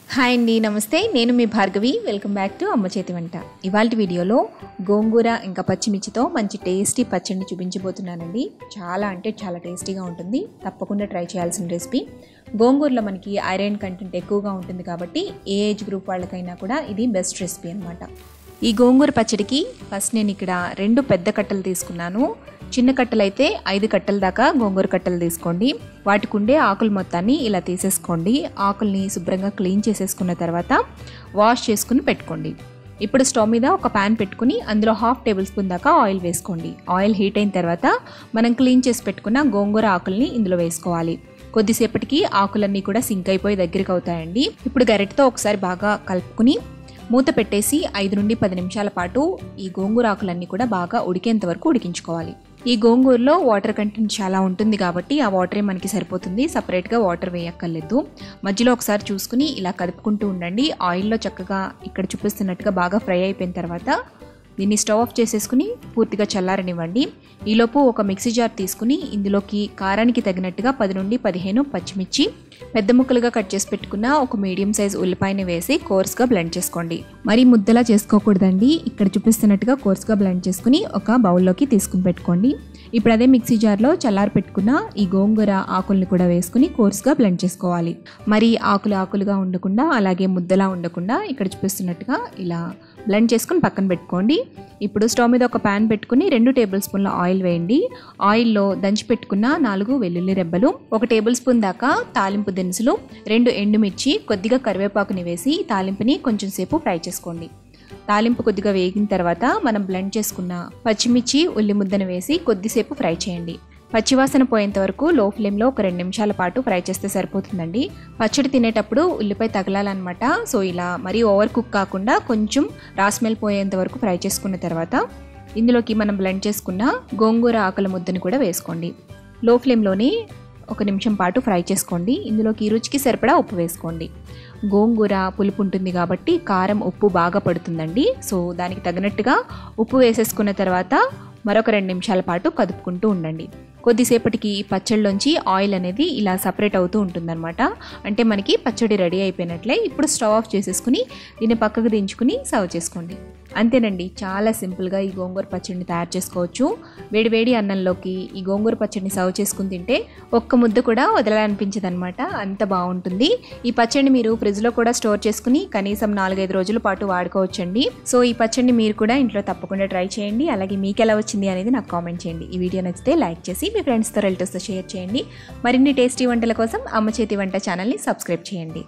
hi అండి నమస్తే నేను మీ భార్గవి వెల్కమ్ బ్యాక్ టు అమ్మ చేతి వంట ఇవాళ వీడియోలో గోంగూర ఇంకా పచ్చిమిర్చితో మంచి టేస్టీ పచ్చడిని చూపించబోతున్నానండి చాలా అంటే చాలా టేస్టీగా ఉంటుంది తప్పకుండా ట్రై చేయాల్సిన రెసిపీ గోంగూరలో మనకి ఐరన్ కంటెంట్ ఎక్కువగా ఉంటుంది కాబట్టి ఏ ఏజ్ గ్రూప్ వాళ్ళకైనా కూడా ఇది బెస్ట్ రెసిపీ అనమాట ఈ గోంగూర పచ్చడికి ఫస్ట్ నేను ఇక్కడ రెండు పెద్ద కట్టలు తీసుకున్నాను చిన్న కట్టలు అయితే ఐదు కట్టల దాకా గోంగూర కట్టలు తీసుకోండి వాటికి ఉండే ఆకులు మొత్తాన్ని ఇలా తీసేసుకోండి ఆకుల్ని శుభ్రంగా క్లీన్ చేసేసుకున్న తర్వాత వాష్ చేసుకుని పెట్టుకోండి ఇప్పుడు స్టవ్ మీద ఒక ప్యాన్ పెట్టుకుని అందులో హాఫ్ టేబుల్ స్పూన్ దాకా ఆయిల్ వేసుకోండి ఆయిల్ హీట్ అయిన తర్వాత మనం క్లీన్ చేసి పెట్టుకున్న గోంగూర ఆకుల్ని ఇందులో వేసుకోవాలి కొద్దిసేపటికి ఆకులన్నీ కూడా సింక్ అయిపోయి దగ్గరికి అవుతాయండి ఇప్పుడు గరిటతో ఒకసారి బాగా కలుపుకుని మూత పెట్టేసి ఐదు నుండి పది నిమిషాల పాటు ఈ గోంగూర ఆకులన్నీ కూడా బాగా ఉడికేంత వరకు ఉడికించుకోవాలి ఈ గోంగూరలో వాటర్ కంటెంట్ చాలా ఉంటుంది కాబట్టి ఆ వాటరే మనకి సరిపోతుంది సపరేట్గా వాటర్ వేయక్కర్లేదు మధ్యలో ఒకసారి చూసుకుని ఇలా కదుపుకుంటూ ఉండండి ఆయిల్లో చక్కగా ఇక్కడ చూపిస్తున్నట్టుగా బాగా ఫ్రై అయిపోయిన తర్వాత దీన్ని స్టవ్ ఆఫ్ చేసేసుకుని పూర్తిగా చల్లారనివ్వండి ఈలోపు ఒక మిక్సీ జార్ తీసుకుని ఇందులోకి కారానికి తగినట్టుగా పది నుండి పదిహేను పచ్చిమిర్చి పెద్ద ముక్కలుగా కట్ చేసి పెట్టుకున్న ఒక మీడియం సైజ్ ఉల్లిపాయని వేసి కోర్స్గా బ్లెండ్ చేసుకోండి మరి ముద్దలా చేసుకోకూడదండి ఇక్కడ చూపిస్తున్నట్టుగా కోర్స్గా బ్లెండ్ చేసుకుని ఒక బౌల్లోకి తీసుకుని పెట్టుకోండి ఇప్పుడు అదే మిక్సీ జార్లో చల్లారి పెట్టుకున్న ఈ గోంగూర ఆకుల్ని కూడా వేసుకుని కోర్స్గా బ్లెండ్ చేసుకోవాలి మరి ఆకులు ఆకులుగా ఉండకుండా అలాగే ముద్దలా ఉండకుండా ఇక్కడ చూపిస్తున్నట్టుగా ఇలా బ్లెండ్ చేసుకుని పక్కన పెట్టుకోండి ఇప్పుడు స్టవ్ మీద ఒక ప్యాన్ పెట్టుకుని రెండు టేబుల్ స్పూన్ల ఆయిల్ వేయండి ఆయిల్లో దంచి పెట్టుకున్న నాలుగు వెల్లుల్లి రెబ్బలు ఒక టేబుల్ స్పూన్ దాకా తాలింపు దినుసులు రెండు ఎండుమిర్చి కొద్దిగా కరివేపాకుని వేసి తాలింపుని కొంచెం సేపు ఫ్రై చేసుకోండి తాలింపు కొద్దిగా వేగిన తర్వాత మనం బ్లెండ్ చేసుకున్న పచ్చిమిర్చి ఉల్లి ముద్దను వేసి కొద్దిసేపు ఫ్రై చేయండి పచ్చివాసన పోయేంత వరకు లో ఫ్లేమ్లో ఒక రెండు నిమిషాల పాటు ఫ్రై చేస్తే సరిపోతుందండి పచ్చడి తినేటప్పుడు ఉల్లిపాయ తగలాలన్నమాట సో ఇలా మరీ ఓవర్ కుక్ కాకుండా కొంచెం రాస్మెల్ పోయేంత వరకు ఫ్రై చేసుకున్న తర్వాత ఇందులోకి మనం బ్లెండ్ చేసుకున్న గోంగూర ఆకుల ముద్దను కూడా వేసుకోండి లో ఫ్లేమ్లోని ఒక నిమిషం పాటు ఫ్రై చేసుకోండి ఇందులోకి రుచికి సరిపడా ఉప్పు వేసుకోండి గోంగూర పులుపు ఉంటుంది కాబట్టి కారం ఉప్పు బాగా పడుతుందండి సో దానికి తగినట్టుగా ఉప్పు వేసేసుకున్న తర్వాత మరొక రెండు నిమిషాల పాటు కదుపుకుంటూ ఉండండి కొద్దిసేపటికి ఈ పచ్చడిలోంచి ఆయిల్ అనేది ఇలా సపరేట్ అవుతూ ఉంటుందన్నమాట అంటే మనకి పచ్చడి రెడీ అయిపోయినట్లే ఇప్పుడు స్టవ్ ఆఫ్ చేసేసుకుని దీన్ని పక్కకు దించుకుని సర్వ్ చేసుకోండి అంతేనండి చాలా సింపుల్గా ఈ గోంగూర పచ్చడిని తయారు చేసుకోవచ్చు వేడివేడి అన్నంలోకి ఈ గోంగూర పచ్చడిని సర్వ్ చేసుకుని తింటే ఒక్క ముద్ద కూడా వదలాలనిపించదు అనమాట అంత బాగుంటుంది ఈ పచ్చడిని మీరు ఫ్రిడ్జ్లో కూడా స్టోర్ చేసుకుని కనీసం నాలుగైదు రోజుల పాటు వాడుకోవచ్చండి సో ఈ పచ్చడిని మీరు కూడా ఇంట్లో తప్పకుండా ట్రై చేయండి అలాగే మీకు ఎలా వచ్చింది అనేది నాకు కామెంట్ చేయండి ఈ వీడియో నచ్చితే లైక్ చేసి మీ ఫ్రెండ్స్తో రిలేటివ్స్తో షేర్ చేయండి మరిన్ని టేస్టీ వంటల కోసం అమ్మ చేతి వంట ఛానల్ని సబ్స్క్రైబ్ చేయండి